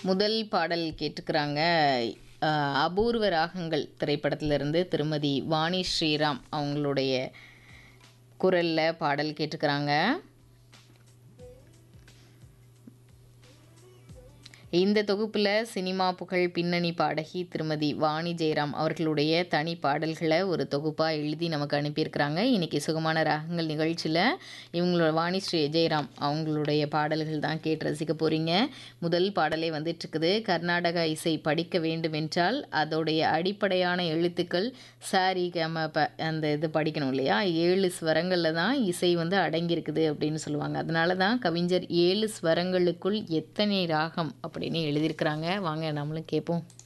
முதல் பாடல் கேட்டுக்கிறாங்க அஹ், அபூர்வ ராகங்கள் திரைப்படத்திலிருந்து திருமதி வாணி ஸ்ரீராம் அவங்களுடைய குரலில் பாடல் கேட்டுக்கிறாங்க இந்த தொகுப்பில் சினிமா புகழ் பின்னணி பாடகி திருமதி வாணி ஜெயராம் அவர்களுடைய தனி பாடல்களை ஒரு தொகுப்பாக எழுதி நமக்கு அனுப்பியிருக்கிறாங்க இன்றைக்கி சுகமான ராகங்கள் நிகழ்ச்சியில் இவங்களோட வாணி ஸ்ரீ ஜெயராம் அவங்களுடைய பாடல்கள் தான் கேட்டு ரசிக்க போகிறீங்க முதல் பாடலே வந்துட்டுருக்குது கர்நாடக இசை படிக்க வேண்டும் என்றால் அதோடைய அடிப்படையான எழுத்துக்கள் சாரி கம ப அந்த இது படிக்கணும் இல்லையா ஏழு ஸ்வரங்களில் தான் இசை வந்து அடங்கியிருக்குது அப்படின்னு சொல்லுவாங்க அதனால தான் கவிஞர் ஏழு ஸ்வரங்களுக்குள் எத்தனை ராகம் அப்படின்னு எழுதியிருக்கிறாங்க வாங்க நம்மளும் கேட்போம்